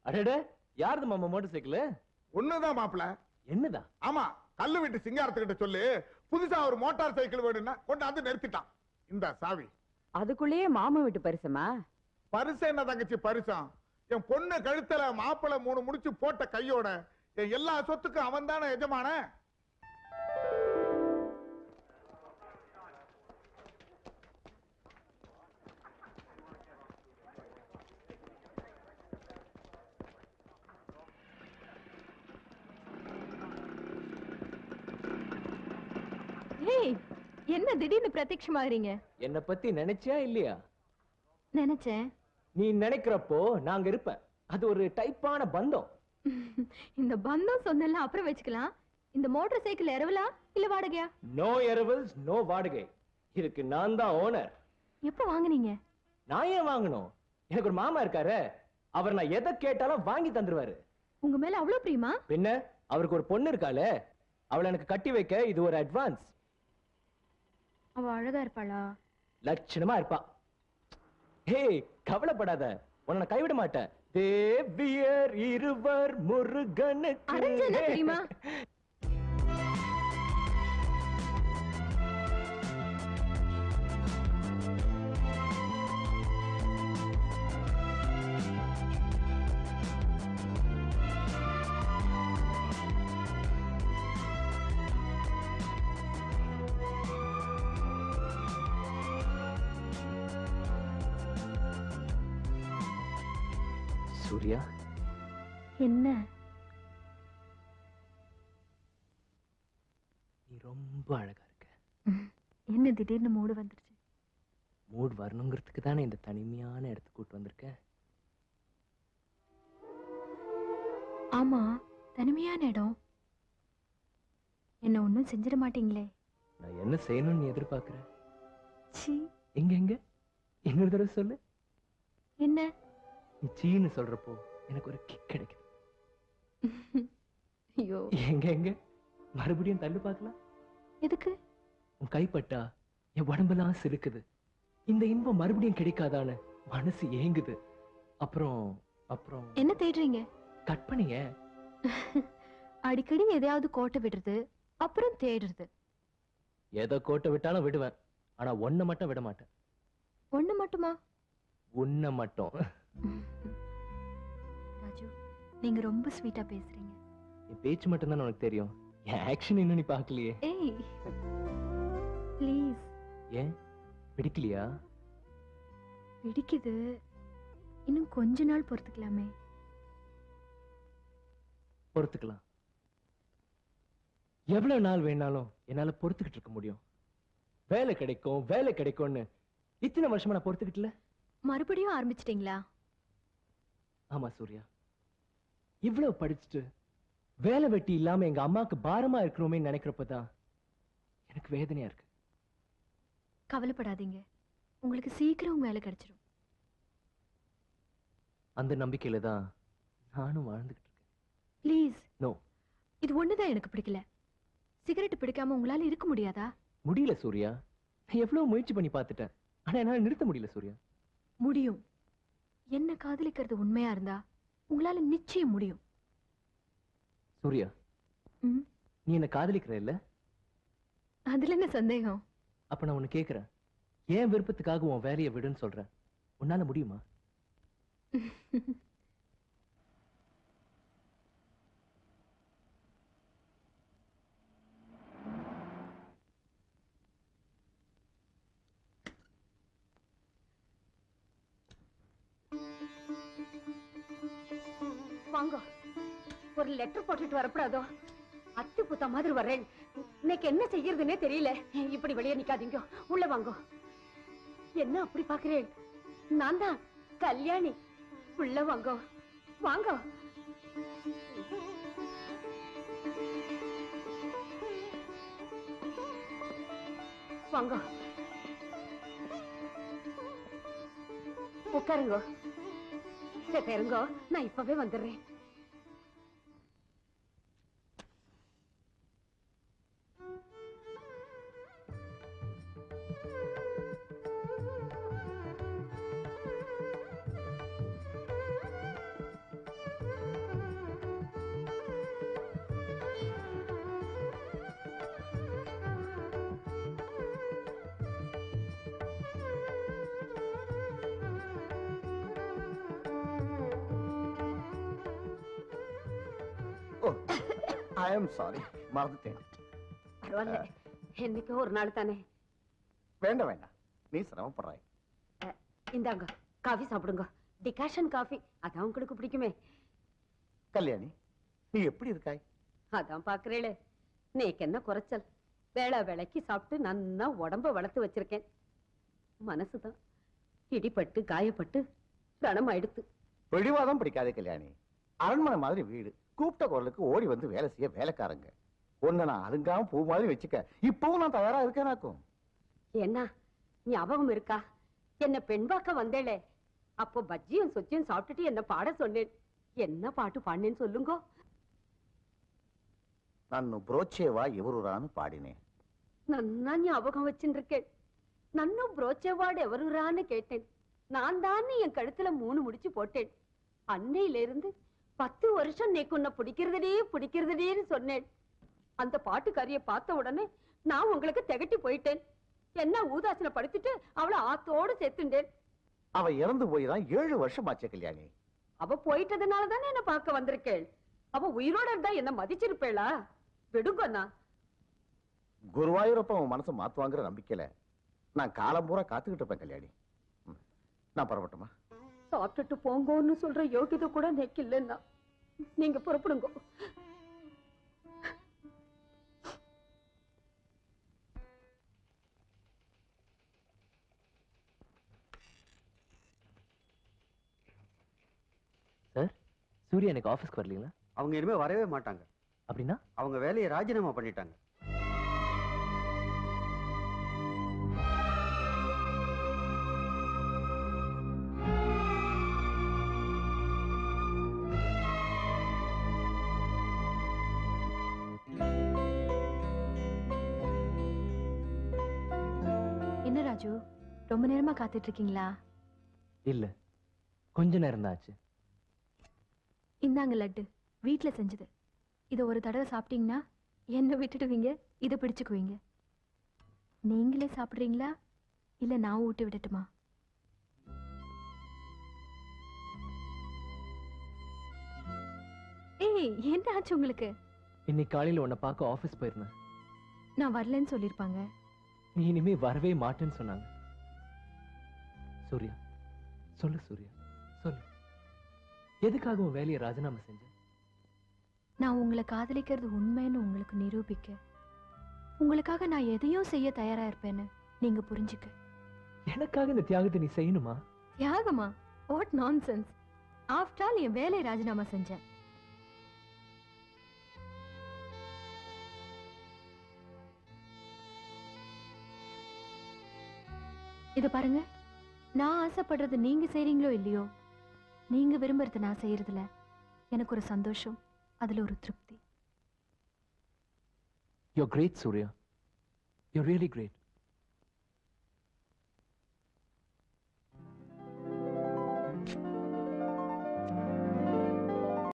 அடட யாருது மாமா motor cycle ஒண்ணுதான் மாப்பிள என்னதா ஆமா கல்லு வீட்டு சிங்காரத்துக்கிட்ட சொல்லி புதுசா ஒரு மோட்டார் சைக்கிள் வேணும்னா கொண்டாந்து நிறுத்திட்டான் இந்த சாவி அதுக்குள்ளேயே மாமா வீட்டு பரிசமா பரிசு என்ன தங்கச்சி பரிசம் என் பொண்ணு கழுத்துல மாப்பிளை மூணு முடிச்சு போட்ட கையோட என் எல்லா சொத்துக்கும் அவன் தானே எஜமான ஏய் என்ன திடீர்னு பிரத்யட்சமாகறீங்க என்ன பத்தி நினைச்சியா இல்லையா நினைச்சேன் நீ நினைக்கிறப்போ நாங்க இருப்பேன் அது ஒரு டைப்பான பந்தம் இந்த பந்தம் சொன்னல அப்புறம் வச்சுக்கலாம் இந்த மோட்டார் சைக்கிள் இரவலா இல்ல வாடகையா நோ எரவல்ஸ் நோ வாடகை இதுக்கு நான் தான் ஓனர் எப்ப வாங்குனீங்க நான் ஏன் வாங்கணும் எனக்கு ஒரு மாமா இருக்காரு அவர் நான் எதை கேட்டாலும் வாங்கி தந்துருவாரு உங்க மேல அவ்வளவு பிரியமா பின்ன அவருக்கு ஒரு பொண்ணு இருக்காளே அவளை எனக்கு கட்டி வைக்க இது ஒரு அட்வான்ஸ் அவ அழகா இருப்பாளா லட்சணமா இருப்பா ஹே கவலைப்படாத உன்னை நான் கைவிட மாட்டேன் தேவியர் இருவர் முருகனுக்கு அடைஞ்சு என்ன தெரியுமா? சூர்யா என்ன நீ ரொம்ப அழகா இருக்க என்ன திடீர்னு மூடு வந்துருச்சு மூட் வரணுங்கிறதுக்கு தானே இந்த தனிமையான இடத்துக்கு கூட்டு வந்திருக்கேன் ஆமா தனிமையான இடம் என்ன ஒண்ணும் செஞ்சிட மாட்டீங்களே நான் என்ன செய்யணும்னு நீ எதிர்பார்க்கிற சி எங்க எங்க இன்னொரு தடவை சொல்லு என்ன நீ சீன்னு சொல்றப்போ எனக்கு ஒரு கிக் கிடைக்குது ஐயோ எங்க எங்க மறுபடியும் தள்ளு பார்க்கலாம் எதுக்கு உன் கைப்பட்டா என் உடம்பெல்லாம் சிலுக்குது இந்த இன்பம் மறுபடியும் கிடைக்காதான்னு மனசு ஏங்குது அப்புறம் அப்புறம் என்ன தேடுறீங்க கற்பனைய அடிக்கடி எதையாவது கோட்டை விடுறது அப்புறம் தேடுறது எதை கோட்டை விட்டாலும் விடுவேன் ஆனா ஒன்ன மட்டும் விட மாட்டேன் ஒண்ணு மட்டுமா உன்னை மட்டும் ராஜு நீங்க ரொம்ப ஸ்வீட்டா பேசுறீங்க என் பேச்சு மட்டும் தான் உனக்கு தெரியும் என் ஆக்ஷன் இன்னும் நீ பார்க்கலையே ஏய் ப்ளீஸ் ஏன் பிடிக்கலையா பிடிக்குது இன்னும் கொஞ்ச நாள் பொறுத்துக்கலாமே பொறுத்துக்கலாம் எவ்வளவு நாள் வேணாலும் என்னால பொறுத்துக்கிட்டு இருக்க முடியும் வேலை கிடைக்கும் வேலை கிடைக்கும்னு இத்தனை வருஷமா நான் பொறுத்துக்கிட்டல மறுபடியும் ஆரம்பிச்சிட்டீங்களா ஆமா சூர்யா இவ்வளவு படிச்சுட்டு வேலை வெட்டி இல்லாம எங்க அம்மாக்கு பாரமா இருக்கிறோமே நினைக்கிறப்பதான் எனக்கு வேதனையா இருக்கு கவலைப்படாதீங்க உங்களுக்கு சீக்கிரம் வேலை கிடைச்சிரும் அந்த நம்பிக்கையில தான் நானும் வாழ்ந்துகிட்டு இருக்கேன் ப்ளீஸ் நோ இது ஒண்ணுதான் எனக்கு பிடிக்கல சிகரெட் பிடிக்காம உங்களால இருக்க முடியாதா முடியல சூர்யா நான் எவ்வளவு முயற்சி பண்ணி பார்த்துட்டேன் ஆனா என்னால நிறுத்த முடியல சூர்யா முடியும் என்ன காதலிக்கிறது உண்மையா இருந்தா உங்களால நிச்சயம் முடியும் சூர்யா ம், நீ என்ன காதலிக்கிற இல்ல அதுல என்ன சந்தேகம் அப்ப நான் உன்னை கேக்குறேன் ஏன் விருப்பத்துக்காக உன் வேலையை விடுன்னு சொல்றேன் உன்னால முடியுமா வாங்க ஒரு லெட்டர் போட்டுட்டு வரப்படாதோ அத்து புத்த மாதிரி வர்றேன் இன்னைக்கு என்ன செய்யறதுன்னே தெரியல இப்படி வெளியே நிக்காதீங்க உள்ள வாங்க என்ன அப்படி பாக்குறேன் நான் தான் கல்யாணி உள்ள வாங்க வாங்க வாங்க உட்காருங்க சரி இருங்கோ நான் இப்பவே வந்துடுறேன் ஓ ஐ எம் சாரி மறந்துட்டேன் பரவாயில்ல என்னைக்கோ ஒரு நாள் தானே வேண்டாம் வேண்டாம் நீ சிரமப்படுறாய் இந்தாங்க காஃபி சாப்பிடுங்க டிகாஷன் காஃபி அதான் உங்களுக்கு பிடிக்குமே கல்யாணி நீ எப்படி இருக்காய் அதான் பாக்குறேளே நேக்கு என்ன குறைச்சல் வேளா வேலைக்கு சாப்பிட்டு நன்னா உடம்ப வளர்த்து வச்சிருக்கேன் மனசுதான் இடிபட்டு காயப்பட்டு கனமாயிடுத்து பிடிவாதம் பிடிக்காதே கல்யாணி அரண்மனை மாதிரி வீடு கூப்பிட்ட குரலுக்கு ஓடி வந்து வேலை செய்ய வேலைக்காரங்க உன்னை நான் அருங்காம பூ மாதிரி வச்சுக்க இப்பவும் நான் தயாரா இருக்கேனாக்கும் என்ன ஞாபகம் இருக்கா என்ன பெண் பார்க்க வந்தேளே அப்போ பஜ்ஜியும் சொச்சியும் சாப்பிட்டுட்டு என்ன பாட சொன்னேன் என்ன பாட்டு பாடினேன்னு சொல்லுங்க நான் புரோச்சேவா எவருரான்னு பாடினேன் நன்னா ஞாபகம் வச்சுருக்கேன் நன்னும் புரோச்சவாடு எவருரான்னு கேட்டேன் நான் தான் என் கழுத்துல மூணு முடிச்சு போட்டேன் அன்னையில இருந்து பத்து வருஷம் நீக்கு உன்னை பிடிக்கிறதுடே பிடிக்கிறதுடேன்னு சொன்னேன் அந்த பாட்டுக்காரிய பார்த்த உடனே நான் உங்களுக்கு திகட்டி போயிட்டேன் என்ன ஊதாசனை படுத்திட்டு அவளை ஆத்தோடு சேர்த்துண்டேன் அவ இறந்து போய் தான் ஏழு வருஷம் ஆச்சு கல்யாணி அவ போயிட்டதுனால தானே என்ன பார்க்க வந்திருக்கேள் அவ உயிரோட இருந்தா என்ன மதிச்சிருப்பேளா விடுங்கண்ணா குருவாயூரப்ப உன் மனசை மாத்துவாங்கிற நம்பிக்கையில நான் காலம் பூரா காத்துக்கிட்டு இருப்பேன் கல்யாணி ம். நான் புறப்பட்டுமா சாப்பிட்டுட்டு போங்கன்னு சொல்ற யோகிதை கூட நெக்கு இல்லைன்னா நீங்க புறப்படுங்க சார் சூர்யா எனக்கு ஆஃபீஸ்க்கு வரலீங்களா அவங்க இனிமே வரவே மாட்டாங்க அப்படின்னா அவங்க வேலையை ராஜினாமா பண்ணிட்டாங்க என்ன ராஜு ரொம்ப நேரமா காத்துட்டு இருக்கீங்களா இல்ல கொஞ்ச நேரம் தான் ஆச்சு இந்தாங்க லட்டு வீட்ல செஞ்சது இதை ஒரு தடவை சாப்பிட்டீங்கன்னா என்ன விட்டுடுவீங்க இதை பிடிச்சுக்குவீங்க நீங்களே சாப்பிடுறீங்களா இல்ல நான் ஊட்டி விடட்டுமா ஏய் என்ன ஆச்சு உங்களுக்கு இன்னைக்கு காலையில உன்னை பார்க்க ஆபீஸ் போயிருந்தேன் நான் வரலன்னு சொல்லிருப்பாங்க நீ இனிமே வரவே மாட்டேன்னு சொன்னாங்க சூர்யா சொல்லு சூர்யா சொல்லு எதுக்காக உன் வேலையை ராஜினாமா செஞ்ச நான் உங்களை காதலிக்கிறது உண்மைன்னு உங்களுக்கு நிரூபிக்க உங்களுக்காக நான் எதையும் செய்ய தயாரா இருப்பேன்னு நீங்க புரிஞ்சுக்க எனக்காக இந்த தியாகத்தை நீ செய்யணுமா தியாகமா வாட் நான்சென்ஸ் ஆஃப்டர் ஆல் என் வேலையை ராஜினாமா செஞ்சேன் இத பாருங்க நான் ஆசைப்படுறது நீங்க செய்றீங்களோ இல்லையோ நீங்க விரும்புறது நான் செய்யறதுல எனக்கு ஒரு சந்தோஷம் அதுல ஒரு திருப்தி you great Surya you really great